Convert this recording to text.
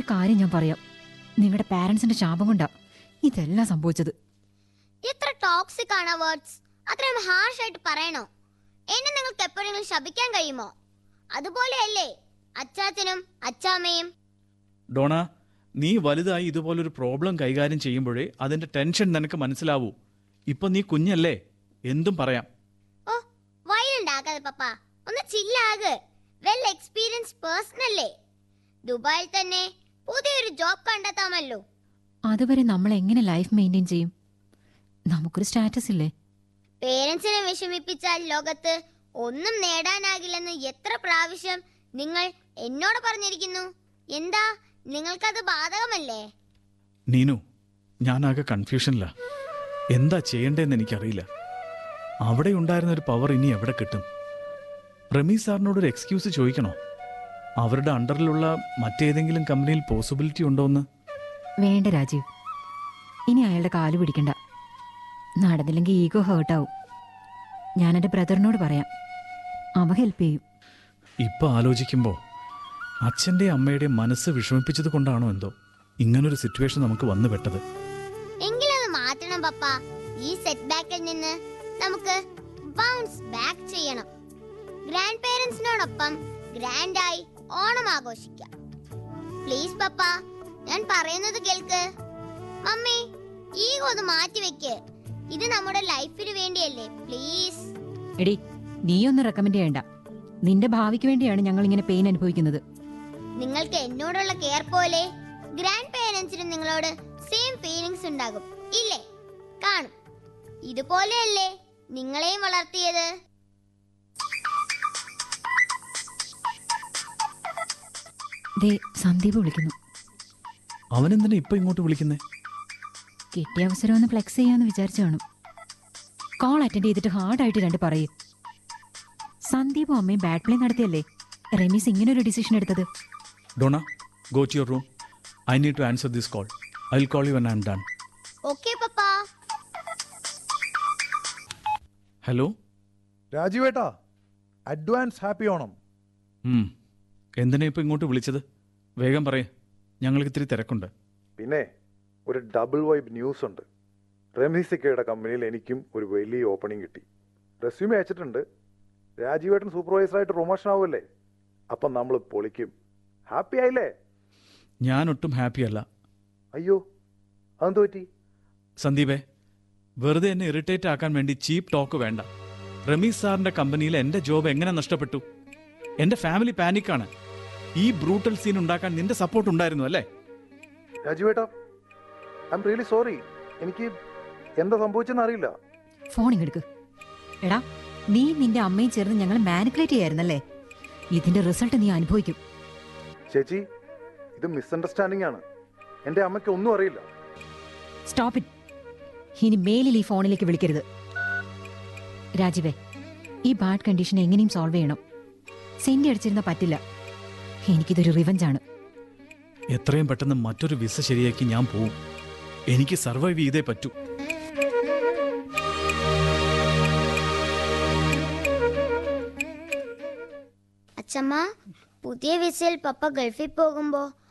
ഒരു കാര്യം ഞാൻ പറയാം നിങ്ങളുടെ പാരന്റ്സിന്റെ ശാപം കൊണ്ടാ ഇതെല്ലാം സംഭവിച്ചത് എത്ര ടോക്സിക് ആണ് വേർഡ്സ് അത്രയും ഹാർഷ് ആയിട്ട് പറയണോ എന്നെ നിങ്ങൾക്ക് എപ്പോഴെങ്കിലും ശപിക്കാൻ കഴിയുമോ അതുപോലെയല്ലേ അച്ചാച്ചനും അച്ചാമ്മയും ഡോണ നീ വലുതായി ഇതുപോലൊരു പ്രോബ്ലം കൈകാര്യം ചെയ്യുമ്പോഴേ അതിന്റെ ടെൻഷൻ നിനക്ക് മനസ്സിലാവൂ ഇപ്പൊ നീ കുഞ്ഞല്ലേ എന്തും പറയാം ഓ വയലുണ്ടാക്കാതെ പപ്പ ഒന്ന് ചില്ലാക് വെൽ എക്സ്പീരിയൻസ് പേഴ്സൺ അല്ലേ ദുബായിൽ തന്നെ പുതിയൊരു ജോബ് കണ്ടെത്താമല്ലോ അതുവരെ നമ്മൾ എങ്ങനെ ലൈഫ് മെയിൻറ്റെയിൻ ചെയ്യും നമുക്കൊരു സ്റ്റാറ്റസ് ഇല്ലേ പേരൻസിനെ വിഷമിപ്പിച്ചാൽ ലോകത്ത് ഒന്നും നേടാനാകില്ലെന്ന് എത്ര പ്രാവശ്യം നിങ്ങൾ എന്നോട് പറഞ്ഞിരിക്കുന്നു എന്താ നിങ്ങൾക്കത് ബാധകമല്ലേ നീനു ഞാനാകെ കൺഫ്യൂഷനില്ല എന്താ ചെയ്യണ്ടേന്ന് എനിക്കറിയില്ല അവിടെ ഉണ്ടായിരുന്ന ഒരു പവർ ഇനി എവിടെ കിട്ടും റമീ സാറിനോട് ഒരു എക്സ്ക്യൂസ് ചോദിക്കണോ അവരുടെ അണ്ടറിലുള്ള മറ്റേതെങ്കിലും കമ്പനിയിൽ പോസിബിലിറ്റി ഉണ്ടോന്ന് വേണ്ട രാജീവ് ഇനി അയാളുടെ കാല് പിടിക്കണ്ട നടന്നില്ലെങ്കിൽ ഈഗോ ഹേർട്ടാവും ഞാൻ എൻ്റെ ബ്രദറിനോട് പറയാം അവ ഹെൽപ്പ് ചെയ്യും ഇപ്പൊ ആലോചിക്കുമ്പോ അച്ഛന്റെയും അമ്മയുടെയും മനസ്സ് വിഷമിപ്പിച്ചത് കൊണ്ടാണോ എന്തോ ഇങ്ങനൊരു സിറ്റുവേഷൻ നമുക്ക് വന്നു പെട്ടത് എങ്കിലത് മാറ്റണം പപ്പ ഈ സെറ്റ് ബാക്കിൽ നിന്ന് നമുക്ക് ബൗൺസ് ബാക്ക് ചെയ്യണം ഗ്രാൻഡ് പേരൻസിനോടൊപ്പം ഗ്രാൻഡായി ഓണം ആഘോഷിക്കാം പ്ലീസ് പപ്പ ഞാൻ പറയുന്നത് കേൾക്ക് മമ്മി ഈ ഒന്ന് മാറ്റി വെക്ക് ഇത് നമ്മുടെ ലൈഫിന് വേണ്ടിയല്ലേ പ്ലീസ് എടി നീയൊന്ന് റെക്കമെൻഡ് ചെയ്യണ്ട നിന്റെ ഭാവിക്ക് വേണ്ടിയാണ് ഞങ്ങൾ ഇങ്ങനെ പെയിൻ അനുഭവിക്കുന്നത് നിങ്ങൾക്ക് എന്നോടുള്ള കെയർ പോലെ ഗ്രാൻഡ് പേരൻസിനും നിങ്ങളോട് സെയിം ഫീലിങ്സ് ഉണ്ടാകും ഇല്ലേ കാണും ഇതുപോലെയല്ലേ നിങ്ങളെയും വളർത്തിയത് ദേ സന്ദീപ് വിളിക്കുന്നു അവനെന്തിനാ ഇപ്പൊ ഇങ്ങോട്ട് വിളിക്കുന്നേ കിട്ടിയ അവസരം ഒന്ന് ഫ്ലെക്സ് ചെയ്യാന്ന് വിചാരിച്ചു കാണും കോൾ അറ്റൻഡ് ചെയ്തിട്ട് ഹാർഡായിട്ട് രണ്ട് പറയും സന്ദീപും അമ്മയും ബാഡ് പ്ലേ നടത്തിയല്ലേ റമീസ് ഇങ്ങനെ ഒരു ഡിസിഷൻ എടുത്തത് Dona go to your room I need to answer this call I will call you when I'm done okay പപ്പ ഹലോ രാജീവേട്ടാ അഡ്വാൻസ് ഹാപ്പി ഓണം ഉം. എന്തിനാ ഇപ്പൊ ഇങ്ങോട്ട് വിളിച്ചത് വേഗം പറയേ ഞങ്ങൾക്ക് ഇത്തിരി തിരക്കുണ്ട് പിന്നെ ഒരു ഡബിൾ വൈബ് ന്യൂസ് ഉണ്ട് റമീസിക്കയുടെ കമ്പനിയിൽ എനിക്കും ഒരു വലിയ ഓപ്പണിംഗ് കിട്ടി റെസ്യൂമേ അയച്ചിട്ടുണ്ട് രാജീവേട്ടൻ സൂപ്പർവൈസറായിട്ട് പ്രൊമോഷൻ ആവുമല്ലേ അപ്പം നമ്മൾ പൊളിക്കും ഹാപ്പി ആയില്ലേ ഞാൻ ഒട്ടും ഹാപ്പി അല്ല അയ്യോ അതെന്ത് പറ്റി സന്ദീപേ വെറുതെ എന്നെ ഇറിറ്റേറ്റ് ആക്കാൻ വേണ്ടി ചീപ്പ് ടോക്ക് വേണ്ട റമീസ് സാറിന്റെ കമ്പനിയിൽ എന്റെ ജോബ് എങ്ങനെ നഷ്ടപ്പെട്ടു എന്റെ ഫാമിലി പാനിക്കാണ് ഈ ബ്രൂട്ടൽ സീൻ ഉണ്ടാക്കാൻ നിന്റെ സപ്പോർട്ട് ഉണ്ടായിരുന്നു അല്ലേ രാജീവേട്ടാ ഐ എം റിയലി സോറി എനിക്ക് എന്താ സംഭവിച്ചെന്ന് അറിയില്ല ഫോൺ ഇങ്ങെടുക്ക് എടാ നീ നിന്റെ അമ്മയും ചേർന്ന് ഞങ്ങൾ മാനിപ്പുലേറ്റ് ചെയ്യായിരുന്നല്ലേ ഇതിന്റെ റിസൾട്ട് നീ അനുഭവിക്കും ചേച്ചി ഇത് മിസ്അണ്ടർസ്റ്റാൻഡിംഗ് ആണ് എൻ്റെ അമ്മയ്ക്ക് ഒന്നും അറിയില്ല സ്റ്റോപ്പ് ഇറ്റ് ഇനി മേലിൽ ഈ ഫോണിലേക്ക് വിളിക്കരുത് രാജീവേ ഈ ബാഡ് കണ്ടീഷൻ എങ്ങനെയും സോൾവ് ചെയ്യണം സെന്റി അടിച്ചിരുന്ന പറ്റില്ല എനിക്കിതൊരു റിവഞ്ചാണ് എത്രയും പെട്ടെന്ന് മറ്റൊരു വിസ ശരിയാക്കി ഞാൻ പോവും എനിക്ക് സർവൈവ് ചെയ്തേ പറ്റൂ അച്ഛമ്മ പുതിയ വിസയിൽ പപ്പ ഗൾഫിൽ പോകുമ്പോ